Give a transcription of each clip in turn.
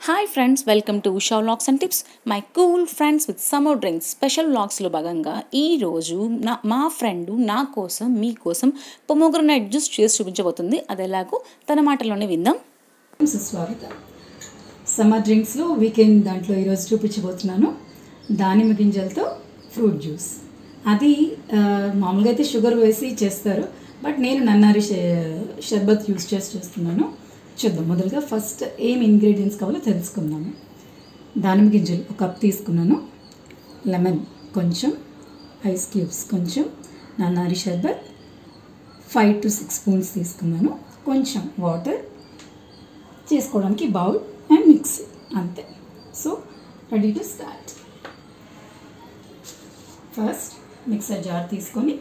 hi friends welcome to Usha vlogs and tips my cool friends with summer drinks special వ్లాగ్స్లో భాగంగా ఈరోజు నా మా ఫ్రెండ్ నా కోసం మీకోసం పొమోగ్రనైట్ జ్యూస్ చేసి చూపించబోతుంది అది ఎలాగో తన మాటలోనే విందాం సుస్వాగతం సమ్మర్ డ్రింక్స్లో వీకెండ్ దాంట్లో ఈరోజు చూపించబోతున్నాను దానిమ్మ గింజలతో ఫ్రూట్ జ్యూస్ అది ఆ, మామూలుగా అయితే షుగర్ వేసి చేస్తారు బట్ నేను నన్నారి ష- షర్బత్ యూస్ చేసి చేస్తున్నాను చూద్దాం మొదలుగా ఫస్ట్ ఏం ఇంగ్రీడియంట్స్ కావాలో తెలుసుకుందాము దానిమ్మ గింజలు ఒక కప్ తీసుకున్నాను లెమన్ కొంచెం ఐస్ క్యూబ్స్ కొంచెం నన్నారి sharbat five to six spoons తీసుకున్నాను కొంచెం వాటర్ చేసుకోవడానికి బౌల్ అండ్ మిక్సీ అంతే so ready to start first mixer jar తీసుకొని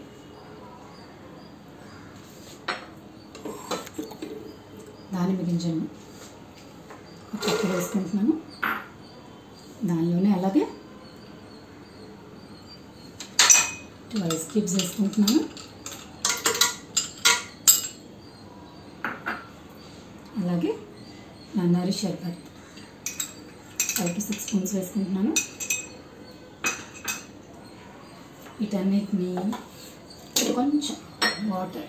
దానిమ్మ గింజలను ఒక కప్పు వేసుకుంటున్నాను దానిలోనే అలాగే టూ ఐస్ క్యూబ్స్ వేసుకుంటున్నాను అలాగే నన్నారి sharbat five to six spoons వేసుకుంటున్నాను వీటన్నిటిని కొంచెం వాటర్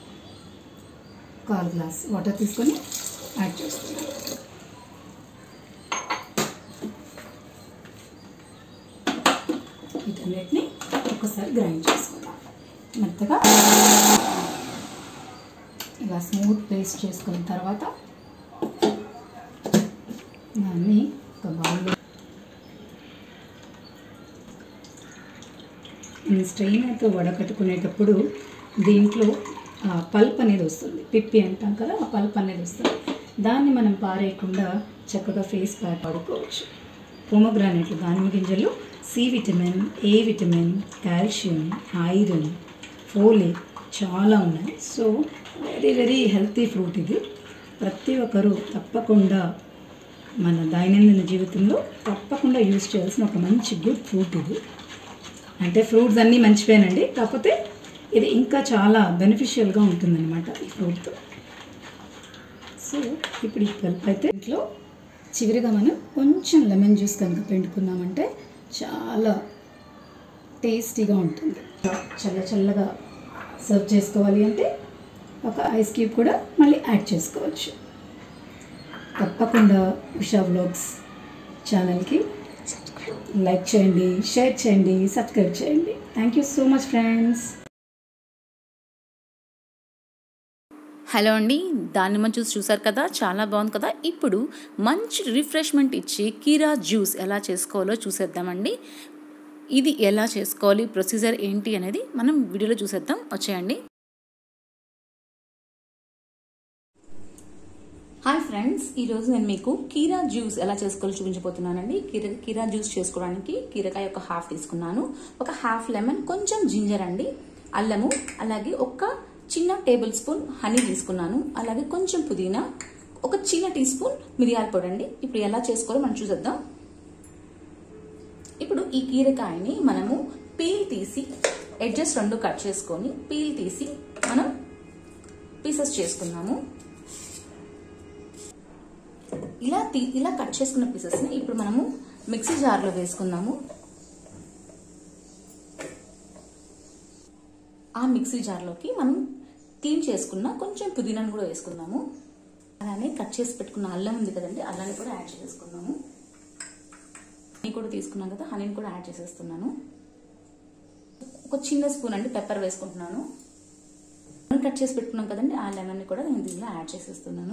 కాల్ గ్లాస్ వాటర్ తీసుకొని యాడ్ చేస్తున్నాను వీటన్నిటిని ఒకసారి గ్రైండ్ చేసుకుందాం మెత్తగా ఇలా స్మూత్ పేస్ట్ చేసుకున్న తర్వాత దాన్ని ఒక బౌల్లో స్ట్రెయినర్తో వడకట్టుకునేటప్పుడు దీంట్లో ఆ, పల్ప్ అనేది వస్తుంది పిప్పి అంటాం కదా ఆ పల్ప్ అనేది వస్తుంది దాన్ని మనం పారేయకుండా చక్కగా ఫేస్ ప్యాక్ వాడుకోవచ్చు పొమగ్రానైట్లు దానిమ్మ గింజలు C vitamin A vitamin calcium iron folate చాలా ఉన్నాయి so very very healthy fruit ఇది ప్రతి ఒక్కరూ తప్పకుండా మన దైనందిన జీవితంలో తప్పకుండా యూజ్ చేయాల్సిన ఒక మంచి గుడ్ ఫ్రూట్ ఇది అంటే ఫ్రూట్స్ అన్నీ మంచివేనండి కాకపోతే ఇది ఇంకా చాలా బెనిఫిషియల్గా ఉంటుందన్నమాట ఈ ఫ్రూట్తో సో ఇప్పుడు ఈ పల్ప్ అయితే ఇంట్లో చివరిగా మనం కొంచెం లెమన్ జ్యూస్ కనుక పిండుకున్నామంటే చాలా టేస్టీగా ఉంటుంది చల్ల చల్లగా సర్వ్ చేసుకోవాలి అంటే ఒక ఐస్ క్యూబ్ కూడా మళ్ళీ యాడ్ చేసుకోవచ్చు తప్పకుండా ఉషా వ్లాగ్స్ ఛానల్కి లైక్ చేయండి షేర్ చేయండి సబ్స్క్రైబ్ చేయండి thank you so much friends hello అండి దానిమ్మ జ్యూస్ చూసారు కదా చాలా బాగుంది కదా ఇప్పుడు మంచి రిఫ్రెష్మెంట్ ఇచ్చి కీరా జ్యూస్ ఎలా చేసుకోవాలో చూసేద్దామండి ఇది ఎలా చేసుకోవాలి ప్రొసీజర్ ఏంటి అనేది మనం వీడియోలో చూసేద్దాం వచ్చేయండి హాయ్ ఫ్రెండ్స్ ఈరోజు నేను మీకు కీరా జ్యూస్ ఎలా చేసుకోవాలో చూపించబోతున్నానండి కీర కీరా జ్యూస్ చేసుకోవడానికి కీరకాయ ఒక హాఫ్ తీసుకున్నాను ఒక హాఫ్ లెమన్ కొంచెం జింజర్ అండి అల్లము అలాగే ఒక చిన్న టేబుల్ స్పూన్ హనీ తీసుకున్నాను అలాగే కొంచెం పుదీనా ఒక చిన్న టీ స్పూన్ మిరియాల పొడి అండి ఇప్పుడు ఎలా చేసుకోవాలో మనం చూసేద్దాం ఇప్పుడు ఈ కీరకాయని మనము పీల్ తీసి ఎడ్జెస్ రెండు కట్ చేసుకొని పీల్ తీసి మనం పీసెస్ చేసుకున్నాము ఇలా తీ ఇలా కట్ చేసుకున్న పీసెస్ని ఇప్పుడు మనము మిక్సీ జార్లో వేసుకుందాము ఆ మిక్సీ జార్లోకి మనం క్లీన్ చేసుకున్న కొంచెం పుదీనాను కూడా వేసుకుందాము అలానే కట్ చేసి పెట్టుకున్న అల్లం ఉంది కదండి అల్లాన్ని కూడా యాడ్ చేసుకుందాము హనీ కూడా తీసుకున్నాం కదా హనీని కూడా యాడ్ చేసేస్తున్నాను ఒక చిన్న స్పూన్ అండి పెప్పర్ వేసుకుంటున్నాను కట్ చేసి పెట్టుకున్నాం కదండి ఆ లెమన్ని కూడా నేను దీనిలో యాడ్ చేసేస్తున్నాను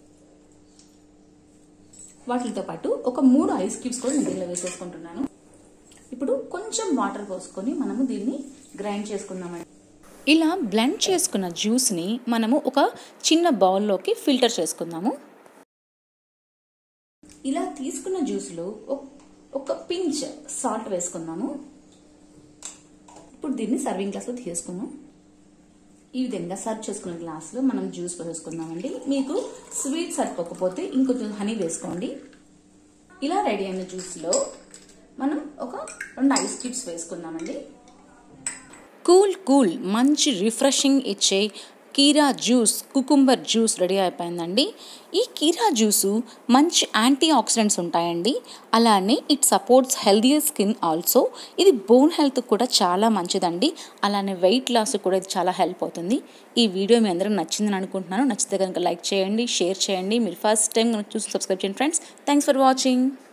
వాటితో పాటు ఒక మూడు ఐస్ క్యూబ్స్ కూడా నేను దీనిలో వేసేసుకుంటున్నాను ఇప్పుడు కొంచెం వాటర్ పోసుకొని మనము దీన్ని గ్రైండ్ చేసుకుందామండి ఇలా బ్లెండ్ చేసుకున్న జ్యూస్ని మనము ఒక చిన్న బౌల్లోకి ఫిల్టర్ చేసుకుందాము ఇలా తీసుకున్న జ్యూస్లో ఒక పించ్ సాల్ట్ వేసుకుందాము ఇప్పుడు దీన్ని సర్వింగ్ గ్లాస్లో తీసుకుందాం ఈ విధంగా సర్వ్ చేసుకున్న గ్లాస్లో మనం జ్యూస్ వేసుకుందామండి మీకు స్వీట్ సరిపోకపోతే ఇంకొంచెం హనీ వేసుకోండి ఇలా రెడీ అయిన జ్యూస్లో మనం ఒక రెండు ఐస్ క్యూబ్స్ వేసుకుందామండి కూల్ కూల్ మంచి రిఫ్రెషింగ్ ఇచ్చే కీరా జ్యూస్ కుకుంబర్ జ్యూస్ రెడీ అయిపోయిందండి ఈ కీరా జ్యూసు మంచి యాంటీ ఆక్సిడెంట్స్ ఉంటాయండి అలానే it supports healthier skin also ఇది బోన్ హెల్త్ కూడా చాలా మంచిదండి అలానే వెయిట్ లాస్ కూడా ఇది చాలా హెల్ప్ అవుతుంది ఈ వీడియో మీ అందరం నచ్చిందని అనుకుంటున్నాను నచ్చితే కనుక లైక్ చేయండి షేర్ చేయండి మీరు ఫస్ట్ టైం కనుక చూసి సబ్స్క్రైబ్ చేయండి ఫ్రెండ్స్ థ్యాంక్స్ ఫర్ వాచింగ్